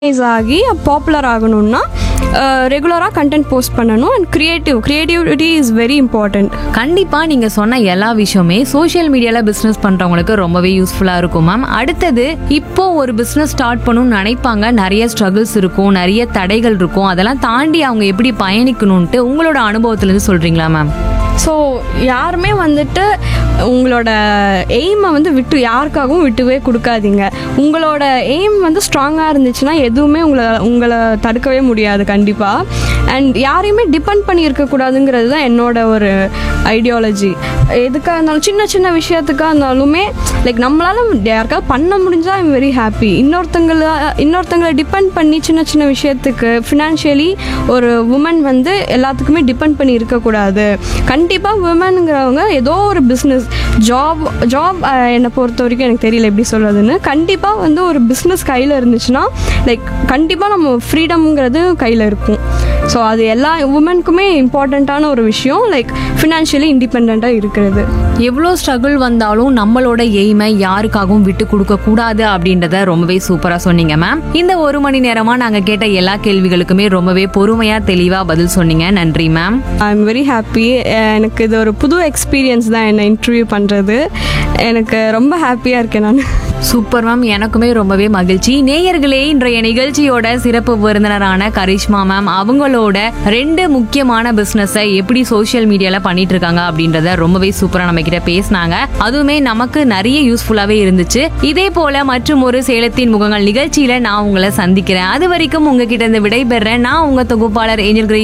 rice ஆகி popular ஆகணும்னா ரெகுலராக கண்டென்ட் போஸ்ட் பண்ணணும் and creative creativity is very important கண்டிப்பா நீங்க சொன்ன எல்லா விஷயமே சோஷியல் மீடியால பிசினஸ் பண்றவங்களுக்கு ரொம்பவே யூஸ்ஃபுல்லா இருக்கும் மேம் அடுத்தது இப்போ ஒரு பிசினஸ் ஸ்டார்ட் பண்ணணும்னு நினைப்பாங்க நிறைய ஸ்ட்ரகிள்ஸ் இருக்கும் நிறைய தடைகள் இருக்கும் அதெல்லாம் தாண்டி அவங்க எப்படி பயணிக்கணும்ட்டு உங்களோட அனுபவத்துல இருந்து சொல்றீங்களா மேம் ஸோ யாருமே வந்துட்டு உங்களோட எய்மை வந்து விட்டு யாருக்காகவும் விட்டுவே கொடுக்காதீங்க உங்களோட எய்ம் வந்து ஸ்ட்ராங்காக இருந்துச்சுன்னா எதுவுமே உங்களை உங்களை தடுக்கவே முடியாது கண்டிப்பாக அண்ட் யாரையுமே டிபெண்ட் பண்ணி இருக்கக்கூடாதுங்கிறது தான் என்னோட ஒரு ஐடியாலஜி எதுக்காக இருந்தாலும் சின்ன சின்ன விஷயத்துக்காக இருந்தாலுமே லைக் நம்மளால யாருக்காவது பண்ண முடிஞ்சா ஐம் வெரி ஹாப்பி இன்னொருத்தங்கள இன்னொருத்தங்களை டிபெண்ட் பண்ணி சின்ன சின்ன விஷயத்துக்கு ஃபினான்ஷியலி ஒரு உமன் வந்து எல்லாத்துக்குமே டிபெண்ட் பண்ணி இருக்கக்கூடாது கண்டிப்பாக உமனுங்கிறவங்க ஏதோ ஒரு பிஸ்னஸ் ஜாப் ஜாப் என்னை பொறுத்த வரைக்கும் எனக்கு தெரியல எப்படி சொல்கிறதுன்னு கண்டிப்பாக வந்து ஒரு பிஸ்னஸ் கையில் இருந்துச்சுன்னா லைக் கண்டிப்பாக நம்ம ஃப்ரீடம்ங்கிறது கையில் இருக்கும் ஸோ அது எல்லா உமனுக்குமே இம்பார்ட்டண்ட்டான ஒரு விஷயம் லைக் ஃபினான்ஷியலி இண்டிபெண்ட்டாக இருக்கிறது எவ்வளோ ஸ்ட்ரகிள் வந்தாலும் நம்மளோட எய்மை யாருக்காகவும் விட்டு கொடுக்க கூடாது அப்படின்றத ரொம்பவே சூப்பரா சொன்னீங்க மேம் இந்த ஒரு மணி நேரமா நாங்க கேட்ட எல்லா கேள்விகளுக்குமே ரொம்பவே பொறுமையா தெளிவா பதில் சொன்னீங்க நன்றி ma'am I am very happy எனக்கு இது ஒரு புது எக்ஸ்பீரியன்ஸ் தான் என்னை இன்டர்வியூ பண்ணுறது எனக்கு ரொம்ப ஹாப்பியாக இருக்கேன் நான் சூப்பர் மேம் எனக்குமே ரொம்பவே மகிழ்ச்சி நேயர்களே இன்றைய நிகழ்ச்சியோட சிறப்பு விருந்தினரான கரிஷ்மா மேம் அவங்களோட ரெண்டு முக்கியமான பிசினஸை எப்படி சோஷியல் மீடியால பண்ணிட்டு இருக்காங்க அப்படின்றத ரொம்பவே சூப்பரா நம்ம கிட்ட பேசினாங்க அதுவுமே நமக்கு நிறைய யூஸ்ஃபுல்லாவே இருந்துச்சு இதே போல மற்றும் ஒரு சேலத்தின் முகங்கள் நிகழ்ச்சியில நான் உங்களை சந்திக்கிறேன் அது வரைக்கும் உங்ககிட்ட இருந்து விடைபெறேன் நான் உங்க தொகுப்பாளர் ஏஞ்சல் கிரீன்